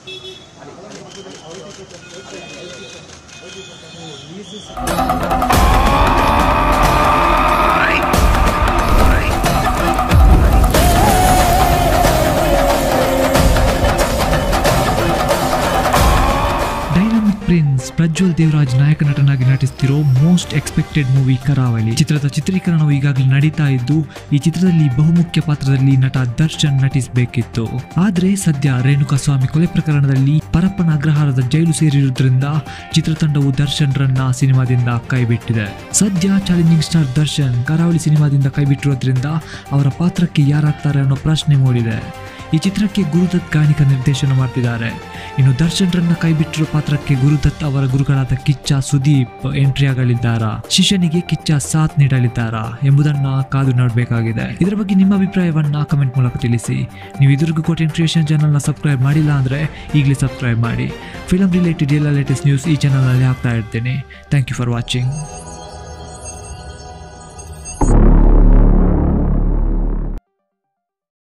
dynamic prince Prajwal Devaraj ನಾಯಕ ನಟನಾಗಿ ನಟಿಸುತ್ತಿರೋ most expected movie ಕರಾವಳಿ ಚಿತ್ರದ ಚಿತ್ರೀಕರಣವು ಈಗಾಗಲೇ ನಡೀತಾ ಇದ್ದು ಈ ಚಿತ್ರದಲ್ಲಿ ಬಹುಮುಖ್ಯ ಪಾತ್ರದಲ್ಲಿ ನಟ ದರ್ಶನ್ ನಟಿಸಬೇಕಿತ್ತು ಆದ್ರೆ ಸದ್ಯ ರೇಣುಕಾ ಸ್ವಾಮಿ ಕೊಲೆ ಪ್ರಕರಣದಲ್ಲಿ ಪರಪ್ಪನ ಅಗ್ರಹಾರದ ಜೈಲು ಸೇರಿರುವುದರಿಂದ ಚಿತ್ರತಂಡವು ದರ್ಶನ್ ರನ್ನ ಸಿನಿಮಾದಿಂದ ಕೈಬಿಟ್ಟಿದೆ ಸದ್ಯ ಚಾಲೆಂಜಿಂಗ್ ಸ್ಟಾರ್ ದರ್ಶನ್ ಕರಾವಳಿ ಸಿನಿಮಾದಿಂದ ಕೈಬಿಟ್ಟಿರೋದ್ರಿಂದ ಅವರ ಪಾತ್ರಕ್ಕೆ ಯಾರಾಗ್ತಾರೆ ಅನ್ನೋ ಪ್ರಶ್ನೆ ಮೂಡಿದೆ ಈ ಚಿತ್ರಕ್ಕೆ ಗುರುದತ್ ಗಾಣಿಕ ನಿರ್ದೇಶನ ಮಾಡ್ತಿದ್ದಾರೆ ಇನ್ನು ದರ್ಶನ್ ರನ್ನ ಕೈಬಿಟ್ಟಿರೋ ಪಾತ್ರಕ್ಕೆ ಗುರುದತ್ ಅವರ ಗುರುಗಳಾದ ಕಿಚ್ಚ ಸುದೀಪ್ ಎಂಟ್ರಿ ಆಗಲಿದ್ದಾರಾ ಶಿಷ್ಯನಿಗೆ ಕಿಚ್ಚ ಸಾಥ್ ನೀಡಲಿದ್ದಾರಾ ಎಂಬುದನ್ನ ಕಾದು ನೋಡಬೇಕಾಗಿದೆ ಇದರ ಬಗ್ಗೆ ನಿಮ್ಮ ಅಭಿಪ್ರಾಯವನ್ನ ಕಮೆಂಟ್ ಮೂಲಕ ತಿಳಿಸಿ ನೀವು ಇದುವರೆಗೂ ಕೋಟೆನ್ ಕ್ರಿಯೇಷನ್ ಚಾನಲ್ನ ಸಬ್ಸ್ಕ್ರೈಬ್ ಮಾಡಿಲ್ಲ ಅಂದ್ರೆ ಈಗಲೇ ಸಬ್ಸ್ಕ್ರೈಬ್ ಮಾಡಿ ಫಿಲಮ್ ರಿಲೇಟೆಡ್ ಎಲ್ಲ ಲೇಟೆಸ್ಟ್ ನ್ಯೂಸ್ ಈ ಚಾನಲ್ನಲ್ಲಿ ಹಾಕ್ತಾ ಇರ್ತೇನೆ ಥ್ಯಾಂಕ್ ಯು ಫಾರ್ ವಾಚಿಂಗ್